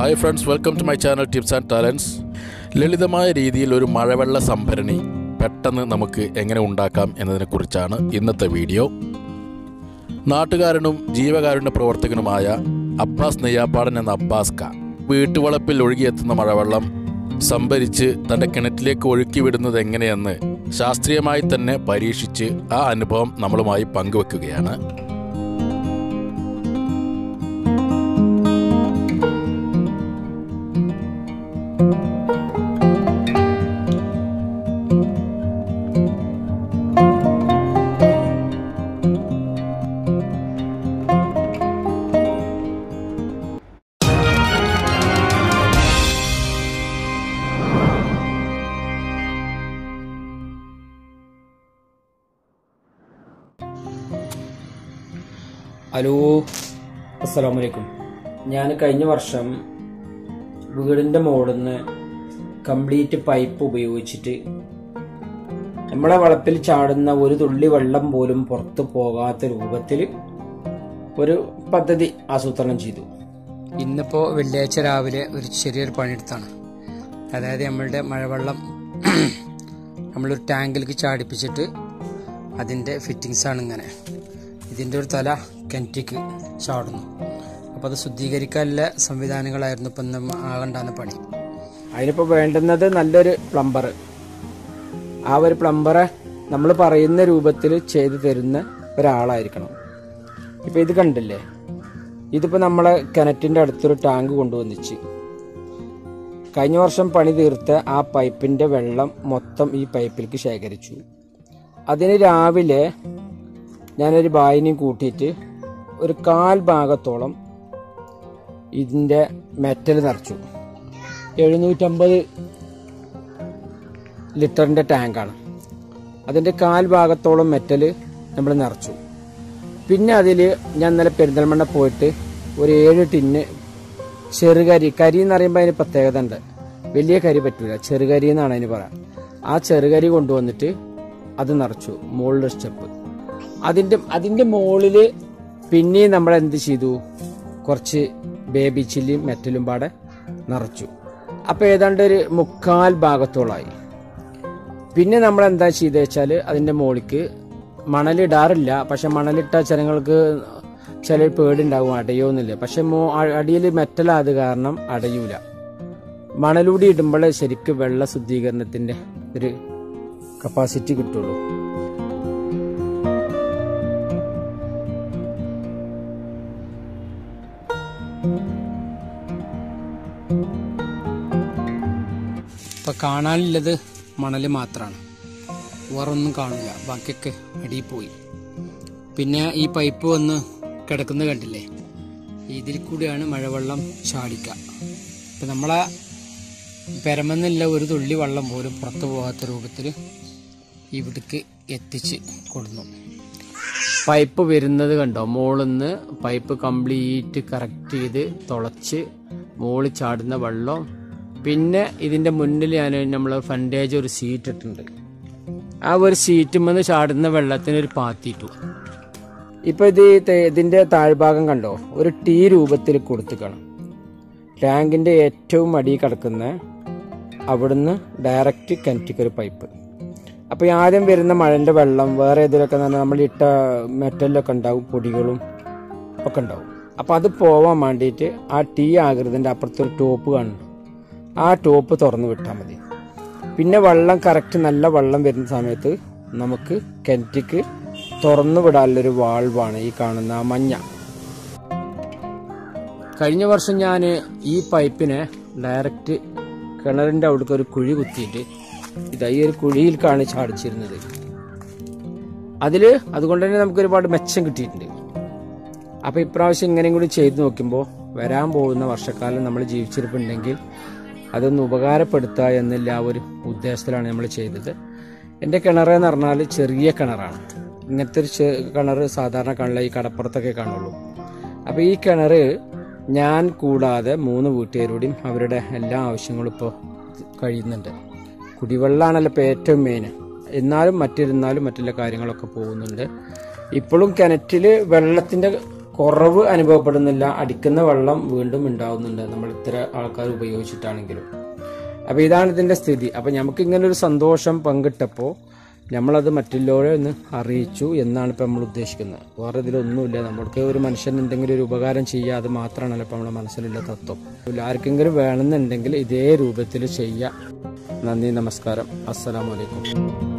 hi friends welcome to my channel tips and talents ലളിതമായ രീതിയിൽ ഒരു മഴവെള്ള സംഭരണി പെട്ടെന്ന് നമുക്ക് എങ്ങനെ ഉണ്ടാക്കാം എന്നതിനെക്കുറിച്ചാണ് ഇന്നത്തെ വീഡിയോ നാട്ടുകാരനും ജീവകാരുണ്യ പ്രവർത്തകനുമായ അബ്ബാസ് നെയ്യാപ്പാടൻ എന്ന അബ്ബാസ് ക വീട്ടുവളപ്പിൽ ഒഴുകിയെത്തുന്ന മഴവെള്ളം സംഭരിച്ച് തൻ്റെ കിണറ്റിലേക്ക് ഒഴുക്കി വിടുന്നത് എങ്ങനെയെന്ന് ശാസ്ത്രീയമായി തന്നെ പരീക്ഷിച്ച് ആ അനുഭവം നമ്മളുമായി പങ്കുവെക്കുകയാണ് ഹലോ അസ്സലാമു അലൈക്കും ഞാൻ കഴിഞ്ഞ വർഷം വീടിൻ്റെ മുകളിൽ നിന്ന് കംപ്ലീറ്റ് പൈപ്പ് ഉപയോഗിച്ചിട്ട് നമ്മളെ വളപ്പിൽ ചാടുന്ന ഒരു തുള്ളി വെള്ളം പോലും പുറത്തു പോകാത്ത രൂപത്തിൽ ഒരു പദ്ധതി ആസൂത്രണം ചെയ്തു ഇന്നിപ്പോൾ വെള്ളിയാഴ്ച രാവിലെ ഒരു ചെറിയൊരു പണിയെടുത്താണ് അതായത് നമ്മളുടെ മഴവെള്ളം നമ്മളൊരു ടാങ്കിലേക്ക് ചാടിപ്പിച്ചിട്ട് അതിൻ്റെ ഫിറ്റിങ്സാണ് ഇങ്ങനെ ഇതിൻ്റെ ഒരു തല കിണറ്റിക്ക് ചാടുന്നു അപ്പോൾ അത് ശുദ്ധീകരിക്കാനുള്ള സംവിധാനങ്ങളായിരുന്നു ഇപ്പം ഇന്ന് ആകണ്ടാകുന്ന പണി അതിനിപ്പോൾ വേണ്ടുന്നത് നല്ലൊരു പ്ലംബർ ആ ഒരു പ്ലംബറെ നമ്മൾ പറയുന്ന രൂപത്തിൽ ചെയ്തു തരുന്ന ഒരാളായിരിക്കണം ഇപ്പം ഇത് കണ്ടില്ലേ ഇതിപ്പോൾ നമ്മളെ കിണറ്റിൻ്റെ അടുത്തൊരു ടാങ്ക് കൊണ്ടുവന്നിച്ച് കഴിഞ്ഞ വർഷം പണി തീർത്ത ആ പൈപ്പിൻ്റെ വെള്ളം മൊത്തം ഈ പൈപ്പിലേക്ക് ശേഖരിച്ചു അതിന് രാവിലെ ഞാനൊരു ബായിനെയും കൂട്ടിയിട്ട് ഒരു കാൽ ഭാഗത്തോളം ഇതിൻ്റെ മെറ്റൽ നിറച്ചു എഴുന്നൂറ്റമ്പത് ലിറ്ററിൻ്റെ ടാങ്കാണ് അതിൻ്റെ കാൽ ഭാഗത്തോളം മെറ്റൽ നമ്മൾ നിറച്ചു പിന്നെ അതിൽ ഞാൻ ഇന്നലെ പെരിന്തൽമണ്ണ പോയിട്ട് ഒരു ഏഴ് ടിന്ന് ചെറുകരി കരി എന്ന് പറയുമ്പോൾ അതിന് പ്രത്യേകത ഉണ്ട് വലിയ കരി പറ്റൂല ചെറുകരി എന്നാണ് അതിന് പറയാം ആ ചെറുകരി കൊണ്ടുവന്നിട്ട് അത് നിറച്ചു മുകളിലെ സ്റ്റെപ്പ് അതിൻ്റെ അതിൻ്റെ മുകളിൽ പിന്നെയും നമ്മൾ എന്ത് ചെയ്തു കുറച്ച് ബേബി ചില്ലിയും മെറ്റലും പാടെ നിറച്ചു അപ്പോൾ ഏതാണ്ട് ഒരു മുക്കാൽ ഭാഗത്തോളമായി പിന്നെ നമ്മൾ എന്താ ചെയ്തത് വെച്ചാൽ അതിൻ്റെ മുകളിലേക്ക് മണലിടാറില്ല പക്ഷെ മണലിട്ട ജനങ്ങൾക്ക് ചില പേടുണ്ടാവും അടയോന്നില്ല പക്ഷെ മോ അടിയിൽ മെറ്റലായത് കാരണം അടയൂല മണലൂടി ഇടുമ്പോൾ ശരിക്കും വെള്ള ശുദ്ധീകരണത്തിൻ്റെ ഒരു കപ്പാസിറ്റി കിട്ടുള്ളൂ ഇപ്പം കാണാനുള്ളത് മണൽ മാത്രമാണ് വേറൊന്നും കാണില്ല ബാക്കിയൊക്കെ അടിയിൽ പോയി പിന്നെ ഈ പൈപ്പ് വന്ന് കിടക്കുന്നത് കണ്ടില്ലേ ഇതിൽ കൂടിയാണ് മഴവെള്ളം ചാടിക്കുക ഇപ്പം നമ്മളെ പെരമെന്നില്ല ഒരു തുള്ളി വെള്ളം പോലും പുറത്തു പോകാത്ത രൂപത്തിൽ ഇവിടേക്ക് എത്തിച്ച് കൊടുന്നു പൈപ്പ് വരുന്നത് കണ്ടോ മോളിന്ന് പൈപ്പ് കംപ്ലീറ്റ് കറക്റ്റ് ചെയ്ത് തുളച്ച് മോളിൽ ചാടുന്ന വെള്ളം പിന്നെ ഇതിന്റെ മുന്നിൽ ഞാൻ നമ്മൾ ഫണ്ടേജ് ഒരു സീറ്റ് ഇട്ടിട്ടുണ്ട് ആ ഒരു സീറ്റുമെന്ന് ചാടുന്ന വെള്ളത്തിന് ഒരു പാത്തിയിട്ടു ഇപ്പൊ ഇത് തെ- ഇതിന്റെ താഴ്ഭാഗം കണ്ടോ ഒരു ടീ രൂപത്തിൽ കൊടുത്തുക്കണം ടാങ്കിന്റെ ഏറ്റവും അടിയിൽ കിടക്കുന്ന അവിടുന്ന് ഡയറക്റ്റ് കിണറ്റിക്ക് ഒരു പൈപ്പ് അപ്പോൾ ഈ ആദ്യം വരുന്ന മഴൻ്റെ വെള്ളം വേറെ ഏതിലൊക്കെ തന്നെ നമ്മൾ ഇട്ട മെറ്റലിലൊക്കെ ഉണ്ടാവും പൊടികളും ഒക്കെ ഉണ്ടാവും അപ്പോൾ അത് പോവാൻ വേണ്ടിയിട്ട് ആ ടീ ആകൃതിൻ്റെ അപ്പുറത്തൊരു ടോപ്പ് കാണുന്നു ആ ടോപ്പ് തുറന്നു വിട്ടാൽ മതി പിന്നെ വെള്ളം കറക്റ്റ് നല്ല വെള്ളം വരുന്ന സമയത്ത് നമുക്ക് കിണറ്റിക്ക് തുറന്നു വിടാനുള്ളൊരു വാൾവാണ് ഈ കാണുന്ന ആ മഞ്ഞ കഴിഞ്ഞ വർഷം ഞാൻ ഈ പൈപ്പിനെ ഡയറക്റ്റ് കിണറിൻ്റെ അവിടേക്ക് ഒരു കുഴി കുത്തിയിട്ട് ഇതാ ഈ ഒരു കുഴിയിൽ കാണിച്ച് അടിച്ചിരുന്നത് അതിൽ അതുകൊണ്ട് തന്നെ നമുക്ക് ഒരുപാട് മെച്ചം കിട്ടിയിട്ടുണ്ട് അപ്പോൾ ഇപ്രാവശ്യം ഇങ്ങനെയും കൂടി ചെയ്തു നോക്കുമ്പോൾ വരാൻ പോകുന്ന വർഷക്കാലം നമ്മൾ ജീവിച്ചിരിപ്പുണ്ടെങ്കിൽ അതൊന്ന് ഉപകാരപ്പെടുത്തുക എന്നുള്ള ആ ഒരു ഉദ്ദേശത്തിലാണ് നമ്മൾ ചെയ്തത് എൻ്റെ കിണർ എന്ന് പറഞ്ഞാൽ ചെറിയ കിണറാണ് ഇങ്ങനത്തെ ഒരു ചെ- കിണർ സാധാരണ കാണില്ല ഈ കടപ്പുറത്തൊക്കെ കാണുള്ളൂ അപ്പോൾ ഈ കിണർ ഞാൻ കൂടാതെ മൂന്ന് വീട്ടുകാരോടെയും അവരുടെ എല്ലാ ആവശ്യങ്ങളും ഇപ്പോൾ കഴിയുന്നുണ്ട് കുടിവെള്ളമാണല്ലോ ഇപ്പോൾ ഏറ്റവും മെയിൻ എന്നാലും മറ്റിരുന്നാലും മറ്റുള്ള കാര്യങ്ങളൊക്കെ പോകുന്നുണ്ട് ഇപ്പോഴും കിണറ്റിൽ വെള്ളത്തിൻ്റെ കുറവ് അനുഭവപ്പെടുന്നില്ല അടിക്കുന്ന വെള്ളം വീണ്ടും ഉണ്ടാവുന്നുണ്ട് നമ്മൾ ഇത്ര ആൾക്കാർ ഉപയോഗിച്ചിട്ടാണെങ്കിലും അപ്പൊ ഇതാണ് ഇതിന്റെ സ്ഥിതി അപ്പൊ നമുക്ക് ഇങ്ങനെ ഒരു സന്തോഷം പങ്കിട്ടപ്പോൾ നമ്മളത് മറ്റുള്ളവരെ ഒന്ന് അറിയിച്ചു എന്നാണ് ഇപ്പൊ നമ്മൾ ഉദ്ദേശിക്കുന്നത് വേറെ ഇതിലൊന്നുമില്ല നമ്മൾക്ക് ഒരു മനുഷ്യൻ എന്തെങ്കിലും ഒരു ഉപകാരം ചെയ്യുക അത് മാത്രമാണല്ലോ ഇപ്പൊ നമ്മുടെ മനസ്സിലുള്ള തത്വം ആർക്കെങ്കിലും വേണമെന്നുണ്ടെങ്കിൽ ഇതേ രൂപത്തിൽ ചെയ്യാം നന്ദി നമസ്കാരം അസ്സലാമലൈക്കും